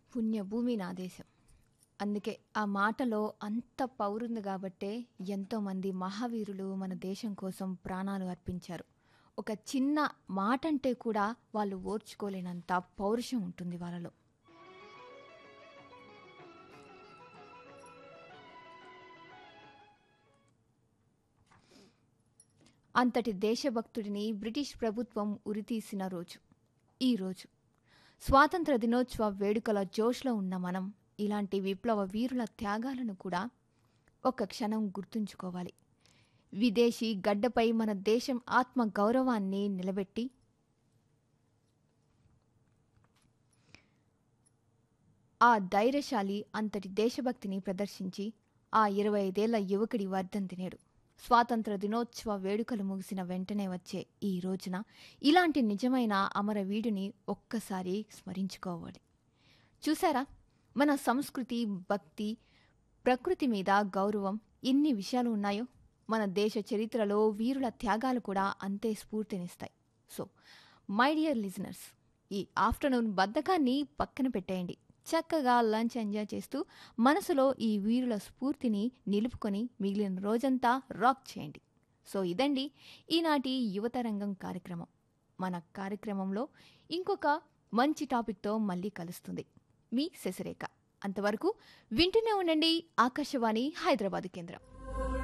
పుణ్యభూమి నా దేశం అందుకే ఆ మాటలో అంత పౌరుంది కాబట్టే ఎంతోమంది మహావీరులు మన దేశం కోసం ప్రాణాలు అర్పించారు ఒక చిన్న మాట అంటే కూడా వాళ్ళు ఓర్చుకోలేనంత పౌరుషం ఉంటుంది వాళ్ళలో అంతటి దేశభక్తుడిని బ్రిటిష్ ప్రభుత్వం ఉరితీసిన రోజు ఈ రోజు స్వాతంత్ర దినోత్సవ వేడుకల జోష్లో ఉన్న మనం ఇలాంటి విప్లవ వీరుల త్యాగాలను కూడా ఒక క్షణం గుర్తుంచుకోవాలి విదేశీ గడ్డపై మన దేశం ఆత్మ గౌరవాన్ని నిలబెట్టి ఆ ధైర్యశాలి అంతటి దేశభక్తిని ప్రదర్శించి ఆ ఇరవై ఐదేళ్ల యువకుడి వర్ధంతి నేడు స్వాతంత్ర దినోత్సవ వేడుకలు ముగిసిన వెంటనే వచ్చే ఈ రోజున ఇలాంటి నిజమైన అమరవీడుని ఒక్కసారి స్మరించుకోవాలి చూసారా మన సంస్కృతి భక్తి ప్రకృతి మీద గౌరవం ఎన్ని విషయాలు ఉన్నాయో మన దేశ చరిత్రలో వీరుల త్యాగాలు కూడా అంతే స్ఫూర్తినిస్తాయి సో మై డియర్ లిజనర్స్ ఈ ఆఫ్టర్నూన్ బద్ధకాన్ని పక్కన పెట్టేయండి చక్కగా లంచ్ ఎంజాయ్ చేస్తూ మనసులో ఈ వీరుల స్ఫూర్తిని నిలుపుకొని మిగిలిన రోజంతా రాక్ చేయండి సో ఇదండి ఈనాటి యువతరంగం కార్యక్రమం మన కార్యక్రమంలో ఇంకొక మంచి టాపిక్తో మళ్ళీ కలుస్తుంది మీ శశిరేఖ అంతవరకు వింటూనే ఉండండి ఆకాశవాణి హైదరాబాద్ కేంద్రం